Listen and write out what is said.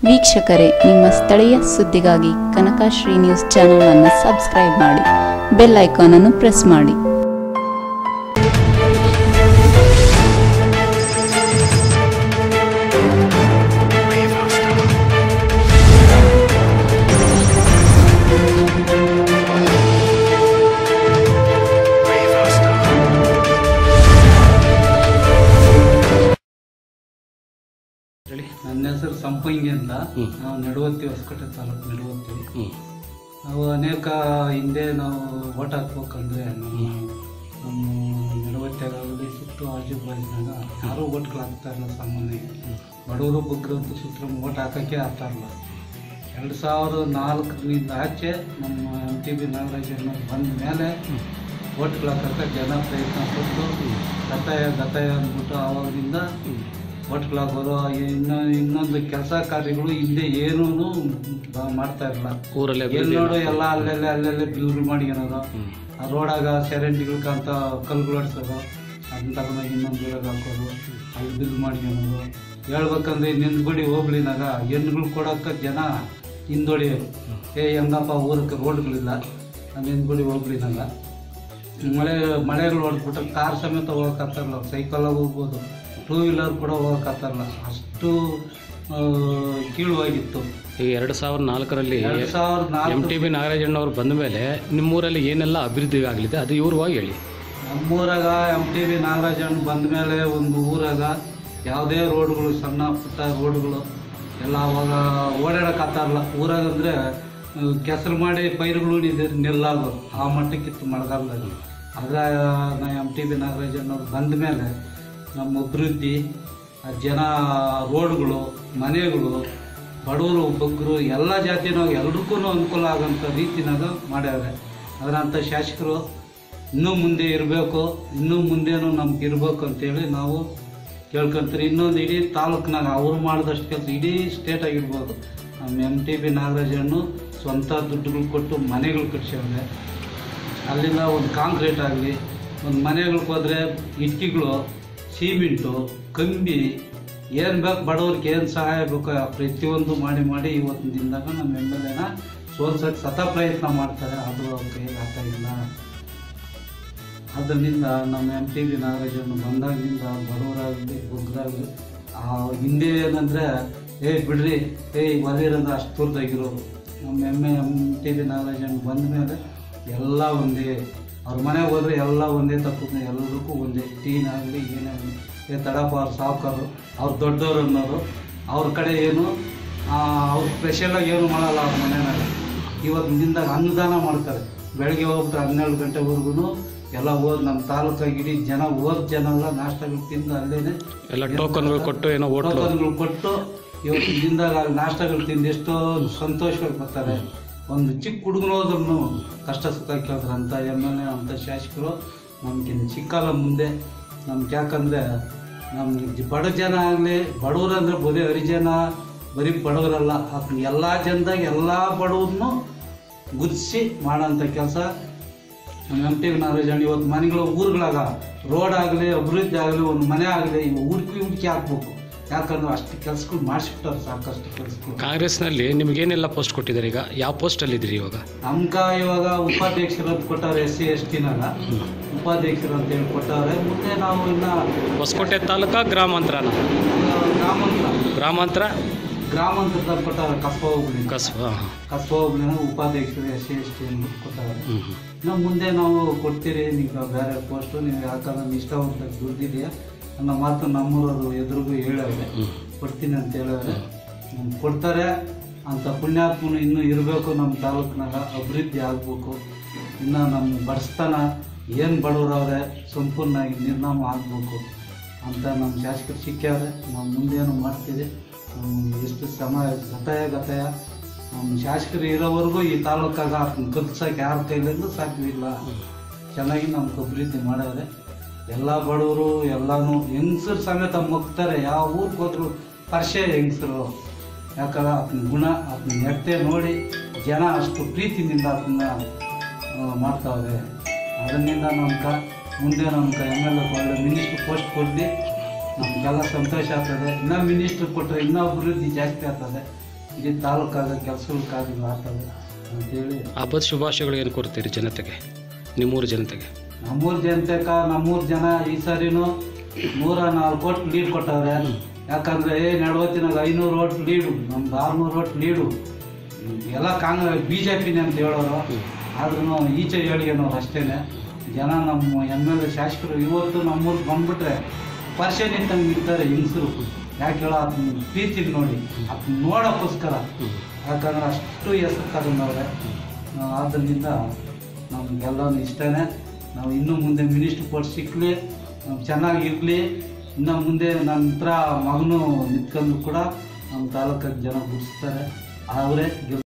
ವೀಕ್ಷಕರೇ ನಿಮ್ಮ ಸ್ಥಳೀಯ ಸುದ್ದಿಗಾಗಿ ಕನಕಶ್ರೀ ನ್ಯೂಸ್ ಚಾನೆಲ್ ಅನ್ನು ಸಬ್ಸ್ಕ್ರೈಬ್ ಮಾಡಿ ಬೆಲ್ ಐಕಾನ್ ಅನ್ನು ಪ್ರೆಸ್ ಮಾಡಿ ಹೇಳಿ ನನ್ನ ಹೆಸರು ಸಂಪಂಗಿ ಅಂತ ನಾವು ನಡುವತ್ತಿ ಹೊಸಕೋಟೆ ತಾಲೂಕು ನಡುವತ್ತಿ ನಾವು ಅನೇಕ ಹಿಂದೆ ನಾವು ಓಟ್ ಹಾಕ್ಬೇಕಂದ್ರೆ ನಮ್ಮ ನಮ್ಮ ನಡುವತ್ತಿಯಾಗಲಿ ಸುತ್ತು ಆಜು ಬಾಜಿನಾಗ ಯಾರೂ ಓಟ್ಗಳು ಹಾಕ್ತಾ ಇಲ್ಲ ಸಾಮಾನ್ಯ ಬಡವರು ಬಗ್ಗರು ಅಂತ ಸುತ್ತ ಓಟ್ ಹಾಕೋಕ್ಕೆ ಆಗ್ತಾ ಇಲ್ಲ ಎರಡು ಸಾವಿರದ ನಾಲ್ಕರಿಂದ ಆಚೆ ನಮ್ಮ ಎಮ್ ಟಿ ಬಿ ನಾಗರಾಜಣ್ಣ ಬಂದ ಮೇಲೆ ಓಟ್ಗಳು ಹಾಕಕ್ಕೆ ಜನ ಪ್ರಯತ್ನ ಪಟ್ಟು ಗತಾಯ ಗತಾಯ ಅಂದ್ಬಿಟ್ಟು ಆವಾಗಿಂದ ಒಟ್ಗಳಾಗೋದು ಇನ್ನು ಇನ್ನೊಂದು ಕೆಲಸ ಕಾರ್ಯಗಳು ಹಿಂದೆ ಏನೂ ಮಾಡ್ತಾ ಇರಲ್ಲ ಊರಲ್ಲೇ ಎಲ್ಲಿ ನೋಡು ಎಲ್ಲ ಅಲ್ಲೆಲ್ಲ ಅಲ್ಲೆಲ್ಲೇ ಬಿಲ್ಗಳು ಮಾಡ್ಕೊಳೋದು ಆ ರೋಡಾಗ ಚರಂಡಿಗಳ್ಕಂತ ಕಲ್ಗಳು ಹೊಡ್ಸೋದು ಅದನ್ನ ತಗೊಂಡೋಗಿ ಇನ್ನೊಂದು ಊರಾಗ ಹಾಕೋದು ಅಲ್ಲಿ ಬಿಲ್ ಮಾಡ್ಕೊಳೋದು ಹೇಳ್ಬೇಕಂದ್ರೆ ನಿಂದ್ಗುಡಿ ಹೋಗ್ಲಿನಾಗ ಹೆಣ್ಣುಗಳು ಕೊಡೋಕೆ ಜನ ಹಿಂದೊಡಿಯೋರು ಏ ಹೆಂಗಪ್ಪ ಊರಕ್ಕೆ ರೋಡ್ಗಳಿಲ್ಲ ನಿಂದ್ಗುಡಿ ಹೋಗ್ಲಿನಾಗ ಮಳೆ ಮಳೆಗಳು ಹೊಡೆದ್ಬಿಟ್ಟು ಕಾರ್ ಸಮೇತ ಹೋಗಕ್ಕಾಗ್ತಾರಲ್ಲ ಸೈಕಲಾಗ ಹೋಗ್ಬೋದು ಟೂ ವೀಲರ್ ಕೂಡ ಹೋಗಕ್ಕಾಗ್ತಾರಲ್ಲ ಅಷ್ಟು ಆ, ಕೀಳುವಾಗಿತ್ತು ಈಗ ಎರಡು ಸಾವಿರದ ನಾಲ್ಕರಲ್ಲಿ ಎರಡು ಸಾವಿರದ ಎಂ ನಾಲ್ಕು ಟಿ ಬಿ ನಾಗರಾಜಣ್ಣವ್ರು ಬಂದ ಮೇಲೆ ನಿಮ್ಮೂರಲ್ಲಿ ಏನೆಲ್ಲ ಅಭಿವೃದ್ಧಿ ಆಗಲಿದೆ ಅದು ಇವ್ರವಾಗಿ ಹೇಳಿ ನಮ್ಮೂರಾಗ ಎಮ್ ಟಿ ವಿ ನಾಗರಾಜಣ್ಣ ಬಂದ ಮೇಲೆ ಒಂದು ಊರಾಗ ಯಾವುದೇ ರೋಡ್ಗಳು ಸಣ್ಣ ಪುಟ್ಟ ರೋಡ್ಗಳು ಎಲ್ಲ ಅವಾಗ ಓಡಾಡಕ್ಕಾಗ್ತಾರಲ್ಲ ಊರಾಗ ಅಂದರೆ ಕೆಸರು ಮಾಡಿ ಪೈರುಗಳು ಉಳಿದಿದ್ರೆ ನೆಲ್ಲಾಗೋದು ಆ ಮಟ್ಟಕ್ಕಿತ್ತು ಮಳೆಗಾಲದಲ್ಲಿ ಆದರೆ ನಾ ಎಮ್ ಟಿ ಬಿ ನಾಗರಾಜಣ್ಣವ್ರು ಬಂದ ಮೇಲೆ ನಮ್ಮ ಅಭಿವೃದ್ಧಿ ಆ ಜನ ರೋಡ್ಗಳು ಮನೆಗಳು ಬಡವರು ಬಗ್ಗರು ಎಲ್ಲ ಜಾತಿನಾಗ ಎಲ್ರಿಗೂ ಅನುಕೂಲ ಆಗೋಂಥ ರೀತಿನಾಗ ಮಾಡ್ಯಾವ್ರೆ ಅದರಂಥ ಶಾಸಕರು ಇನ್ನೂ ಮುಂದೆ ಇರಬೇಕು ಇನ್ನೂ ಮುಂದೇನು ನಮ್ಗೆ ಇರಬೇಕು ಅಂತೇಳಿ ನಾವು ಕೇಳ್ಕೊಂತೀರಿ ಇನ್ನೊಂದು ಇಡೀ ತಾಲೂಕಿನಾಗ ಅವ್ರು ಮಾಡಿದಷ್ಟು ಕೆಲಸ ಇಡೀ ಸ್ಟೇಟ್ ಆಗಿರ್ಬೋದು ನಮ್ಮ ಎಮ್ ಟಿ ಬಿ ನಾಗರಾಜನ್ನು ಸ್ವಂತ ದುಡ್ಡುಗಳು ಕೊಟ್ಟು ಮನೆಗಳು ಕಟ್ಸ್ಯಾವ್ರೆ ಅಲ್ಲಿಂದ ಒಂದು ಕಾಂಕ್ರೀಟ್ ಆಗಲಿ ಒಂದು ಮನೆಗಳಿಗೆ ಹೋದರೆ ಇಟ್ಟಿಗೆಗಳು ಸಿಮೆಂಟು ಕಂಬಿ ಏನು ಬೇಕು ಬಡವ್ರಿಗೆ ಏನು ಸಹಾಯ ಬೇಕು ಆ ಪ್ರತಿಯೊಂದು ಮಾಡಿ ಮಾಡಿ ಇವತ್ತಿನ ದಿನದಾಗ ನಮ್ಮ ಎಮ್ ಎಲ್ ಎನ ಸೋಲ್ಸೋಕೆ ಸತ ಪ್ರಯತ್ನ ಮಾಡ್ತಾರೆ ಅದು ಅವ್ರ ಕೈಗೆ ಆಗ್ತಾ ಇಲ್ಲ ಅದರಿಂದ ನಮ್ಮ ಎಮ್ ಟಿ ಬಿ ನಾಗರಾಜನ್ನು ಬಂದಾಗಿನಿಂದ ಬಡವರಾಗಲಿ ಬುಗ್ಗರಾಗಲಿ ಆ ಹಿಂದೆ ಏನಂದರೆ ಏಯ್ ಬಿಡ್ರಿ ಏಯ್ ಒಲಿರಂದ್ರೆ ಅಷ್ಟು ದೂರದಾಗಿರೋರು ನಮ್ಮ M M T B Nagarajan ಬಂದ ಮೇಲೆ ಎಲ್ಲ ಒಂದೇ ಅವ್ರ ಮನೆಗೆ ಹೋದ್ರೆ ಎಲ್ಲ ಒಂದೇ ತಪ್ಪು ಎಲ್ಲರಿಗೂ ಒಂದೇ ಟೀನ್ ಆಗಲಿ ಏನೇ ಆಗಲಿ ಏ ತಡಪ್ಪ ಅವ್ರು ಸಾವುಕಾರು ಅವ್ರು ದೊಡ್ಡವ್ರು ಅನ್ನೋರು ಅವ್ರ ಕಡೆ ಏನು ಅವ್ರು ಸ್ಪೆಷಲಾಗಿ ಏನು ಮಾಡಲ್ಲ ಅವ್ರ ಮನೆಯಾಗ ಇವತ್ತು ದಿನದಾಗ ಅನ್ನದಾನ ಮಾಡ್ತಾರೆ ಬೆಳಗ್ಗೆ ಹೋಗ್ಬಿಟ್ಟು ಹನ್ನೆರಡು ಗಂಟೆವರೆಗೂ ಎಲ್ಲ ಓದ್ ನಮ್ಮ ತಾಲೂಕಾಗ ಇಡೀ ಜನ ಓದ್ ಜನ ಎಲ್ಲ ನಾಷ್ಟಗಳು ತಿಂದು ಅಲ್ಲೇನೆ ಎಲ್ಲ ಟೋಕನ್ಗಳು ಕೊಟ್ಟು ಏನೋ ಹೋಟ್ಲು ಟೋಕನ್ಗಳು ಕೊಟ್ಟು ಇವತ್ತಿನ ದಿನದಾಗ ಅಲ್ಲಿ ನಾಷ್ಟಗಳು ತಿಂದು ಎಷ್ಟೋ ಸಂತೋಷಗಳು ಬರ್ತಾರೆ ಒಂದು ಚಿಕ್ಕ ಹುಡುಗರು ಹೋದ್ರೂ ಕಷ್ಟ ಸುಖ ಕೇಳ್ತಾರೆ ಅಂತ ಎಮ್ ಎಲ್ ಎ ಅಂತ ಶಾಸಕರು ನಮ್ಗಿಂತ ಚಿಕ್ಕಲ್ಲ ಮುಂದೆ ನಮ್ಗೆ ಯಾಕಂದರೆ ನಮ್ಗೆ ಬಡ ಜನ ಆಗಲಿ ಬಡವರು ಅಂದರೆ ಬರೀ ಹರಿಜನ ಬರೀ ಬಡವರಲ್ಲ ಅದನ್ನ ಎಲ್ಲ ಜನದಾಗ ಎಲ್ಲ ಬಡವ್ರನ್ನೂ ಗುರುತಿಸಿ ಮಾಡೋಂಥ ಕೆಲಸ ನಮ್ಮ ಎಮ್ ಟಿ ನಾಗರಾಜಣ್ಣ ಇವತ್ತು ಮನೆಗಳು ಊರುಗಳಾಗ ರೋಡ್ ಆಗಲಿ ಅಭಿವೃದ್ಧಿ ಆಗಲಿ ಒಂದು ಮನೆ ಆಗಲಿ ಇವು ಹುಡುಕಿ ಹುಡುಕಿ ಹಾಕ್ಬೇಕು ಯಾಕಂದ್ರೆ ಅಷ್ಟು ಕೆಲಸಗಳು ಮಾಡಿಸ್ಬಿಟ್ಟಾರೆ ಸಾಕಷ್ಟು ಕೆಲಸಗಳು ಕಾಂಗ್ರೆಸ್ನಲ್ಲಿ ನಿಮಗೇನೆಲ್ಲ ಪೋಸ್ಟ್ ಕೊಟ್ಟಿದ್ದಾರೆ ಈಗ ಯಾವ ಪೋಸ್ಟಲ್ಲಿ ಇದ್ದೀರಿ ಇವಾಗ ನಮ್ಗ ಇವಾಗ ಉಪಾಧ್ಯಕ್ಷರು ಅಂತ ಕೊಟ್ಟಾರೆ ಎಸ್ ಸಿ ಎಸ್ ಟಿನಾಗ ಉಪಾಧ್ಯಕ್ಷರು ಅಂತ ಹೇಳಿ ಕೊಟ್ಟಾರೆ ಮುಂದೆ ನಾವು ಇನ್ನ ಹೊಸಕೋಟೆ ತಾಲೂಕಾ ಗ್ರಾಮಾಂತರನ ಆ, ಗ್ರಾಮಾಂತರ ಗ್ರಾಮಾಂತರ ಗ್ರಾಮಾಂತರದ ಕೊಟ್ಟಾರೆ ಕಸ್ಬಾ ಹೋಗ್ಲಿ ಕಸ್ಬ ಹಾಂ ಕಸ್ಬಾ ಹೋಗ್ಲಿನ ಉಪಾಧ್ಯಕ್ಷರು ಎಸ್ ಸಿ ಎಸ್ ಟಿ ಅಂತ ಕೊಟ್ಟಾರೆ ಹ್ಞೂ ಹ್ಞೂ ನಾವು ಮುಂದೆ ನಾವು ಕೊಡ್ತೀರಿ ನೀವು ಬೇರೆ ಪೋಸ್ಟು ನೀವು ಯಾಕಂದ್ರೆ ಇಷ್ಟವಂತ ದುಡ್ದಿದೆಯಾ ಅನ್ನೋ ಮಾತು ನಮ್ಮೂರವರು ಎದುರಿಗೂ ಹೇಳವ್ರೆ ಕೊಡ್ತೀನಿ ಅಂತ ಹೇಳವ್ರೆ ಹ್ಮ್, ಕೊಡ್ತಾರೆ ಅಂತ ಪುಣ್ಯಾತ್ಮನು ಇನ್ನೂ ಇರಬೇಕು ನಮ್ಮ ತಾಲೂಕಿನಾಗ ಅಭಿವೃದ್ಧಿ ಆಗಬೇಕು ಇನ್ನು ನಮ್ಮ ಬಡಸ್ತಾನ ಏನು ಬಡವರವ್ರೆ ಸಂಪೂರ್ಣವಾಗಿ ನಿರ್ನಾಮ ಆಗಬೇಕು ಅಂತ ನಮ್ಮ ಶಾಸಕರು ಸಿಕ್ಕ್ಯಾರೆ ನಾವು ಮುಂದೇನು ಮಾಡ್ತೀವಿ ಹ್ಮ್, ಎಷ್ಟು ಸಮಯ ಗತಾಯ ಗತಾಯ ನಮ್ಮ ಶಾಸಕರು ಇರೋವರೆಗೂ ಈ ತಾಲೂಕಾಗ ಅದನ್ನ ಕಲ್ಸಕ್ಕೆ ಯಾರ ಕೈಲಿಂದ ಸಾಧ್ಯವಿಲ್ಲ ಚೆನ್ನಾಗಿ ನಮ್ಗೆ ಅಭಿವೃದ್ಧಿ ಮಾಡವ್ರೆ ಎಲ್ಲ ಬಡವರು ಎಲ್ಲಾನು ಹೆಂಗಸರು ಸಮೇತ ಮುಗ್ತಾರೆ ಯಾವ ಊರಿಗೆ ಹೋದ್ರು ಪರಿಚಯ ಹೆಂಗಸರು ಯಾಕಂದ್ರೆ ಅದನ್ನ ಗುಣ ಅದನ್ನ ನೆಟ್ಟೆ ನೋಡಿ ಜನ ಅಷ್ಟು ಪ್ರೀತಿಯಿಂದ ಅದನ್ನ ಆ, ಮಾಡ್ತಾವ್ರೆ ಅದರಿಂದ ನಮ್ಗೆ ಮುಂದೆ ನಮ್ಗೆ ಎಮ್ ಎಲ್ ಎ ಒಳ್ಳೆ ಮಿನಿಸ್ಟ್ರ್ ಪೋಸ್ಟ್ ಕೊಟ್ಟು ನಮಗೆಲ್ಲ ಸಂತೋಷ ಆಗ್ತದೆ ಇನ್ನೂ ಮಿನಿಸ್ಟ್ರ್ ಕೊಟ್ಟರೆ ಇನ್ನೂ ಅಭಿವೃದ್ಧಿ ಜಾಸ್ತಿ ಆಗ್ತದೆ ಇಡೀ ತಾಲೂಕಾಗ ಕೆಲಸಗಳಕ್ಕಾಗಿ ಆಗ್ತದೆ ಅಂತೇಳಿ ಹಬ್ಬದ ಶುಭಾಶಯಗಳು ಏನು ಕೋರ್ತೀರಿ ಜನತೆಗೆ ನಿಮ್ಮೂರು ಜನತೆಗೆ ನಮ್ಮೂರು ಜನತೆಕ ನಮ್ಮೂರು ಜನ ಈ ಸಾರಿನೂ ನೂರ ನಾಲ್ಕು ಓಟ್ ಲೀಡ್ ಕೊಟ್ಟವ್ರೆ ಯಾಕಂದ್ರೆ ಏ ನಡವತ್ತಿನಾಗ ಐನೂರು ಓಟ್ ಲೀಡು ನಮ್ದು ಆರ್ನೂರು ಓಟ್ ಲೀಡು ಎಲ್ಲ ಕಾಂಗ್ರೆಸ್ ಬಿ ಜೆ ಪಿನೇ ಅಂತ ಹೇಳೋರು ಆದ್ರೂ ಈಚೆ ಹೇಳಿಗೆನೋರು ಅಷ್ಟೇನೆ ಜನ ನಮ್ಮ ಎಮ್ ಎಲ್ ಎ ಶಾಸಕರು ಇವತ್ತು ನಮ್ಮೂರಿಗೆ ಬಂದ್ಬಿಟ್ರೆ ಪರಿಚಯ ನಿಂತಂಗೆ ಇರ್ತಾರೆ ಹೆಂಗಸರು ಯಾಕೆ ಹೇಳೋ ಅದನ್ನ ಪ್ರೀತಿ ನೋಡಿ ಅದನ್ನ ನೋಡೋಕ್ಕೋಸ್ಕರ ಯಾಕಂದ್ರೆ ಅಷ್ಟು ಹೆಸರು ತಗೊಂಡವ್ರೆ ನಾವು ಆದ್ದರಿಂದ ನಮಗೆಲ್ಲನೂ ಇಷ್ಟನೇ ನಾವು ಇನ್ನು ಮುಂದೆ ಮಿನಿಸ್ಟ್ರ್ ಪೋಸ್ಟ್ ಸಿಕ್ಕಲಿ ಚೆನ್ನಾಗಿರ್ಲಿ ಇನ್ನು ಮುಂದೆ ನನ್ನ ಹತ್ರ ಮಗನು ನಿಂತ್ಕೊಂಡು ಕೂಡ ನಮ್ಮ ತಾಲೂಕಿಗೆ ಜನ ಗುಡಿಸ್ತಾರೆ ಅವರೇ ಗೆಲ್